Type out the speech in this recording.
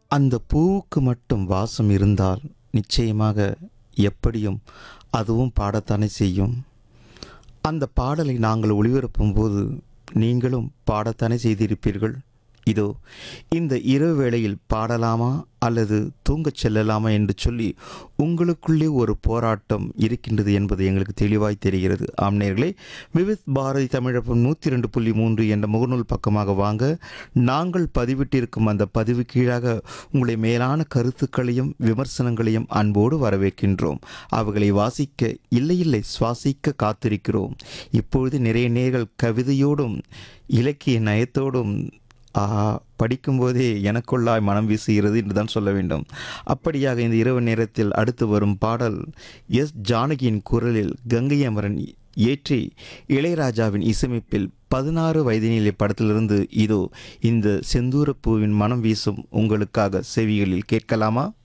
அந்த பூவுக்கு மட்டும் வாசம் இருந்தால் நிச்சயமாக எப்படியும் அதுவும் பாடத்தானே செய்யும் அந்த பாடலை நாங்கள் ஒளிபரப்பும் போது நீங்களும் பாடத்தானே செய்திருப்பீர்கள் இதோ இந்த இரவு வேளையில் பாடலாமா அல்லது தூங்கச் செல்லலாமா என்று சொல்லி உங்களுக்குள்ளே ஒரு போராட்டம் இருக்கின்றது என்பது எங்களுக்கு தெளிவாய் தெரிகிறது ஆம் நேர்களே விவித் பாரதி தமிழப்பம் நூற்றி ரெண்டு புள்ளி மூன்று என்ற முகநூல் பக்கமாக வாங்க நாங்கள் பதிவிட்டிருக்கும் அந்த பதிவு கீழாக உங்களை மேலான கருத்துக்களையும் விமர்சனங்களையும் அன்போடு வரவேற்கின்றோம் அவைகளை வாசிக்க இல்லை இல்லை சுவாசிக்க காத்திருக்கிறோம் இப்பொழுது நிறைய நேர்கள் கவிதையோடும் இலக்கிய நயத்தோடும் ஆஹா படிக்கும்போதே எனக்குள்ளாய் மனம் வீசுகிறது என்று தான் சொல்ல வேண்டும் அப்படியாக இந்த இரவு நேரத்தில் அடுத்து வரும் பாடல் எஸ் ஜானகியின் குரலில் கங்கை அமரன் ஏற்றி இளையராஜாவின் இசையமைப்பில் பதினாறு வயதினிலே படத்திலிருந்து இதோ இந்த செந்தூரப்பூவின் மனம் வீசும் உங்களுக்காக செவிகளில் கேட்கலாமா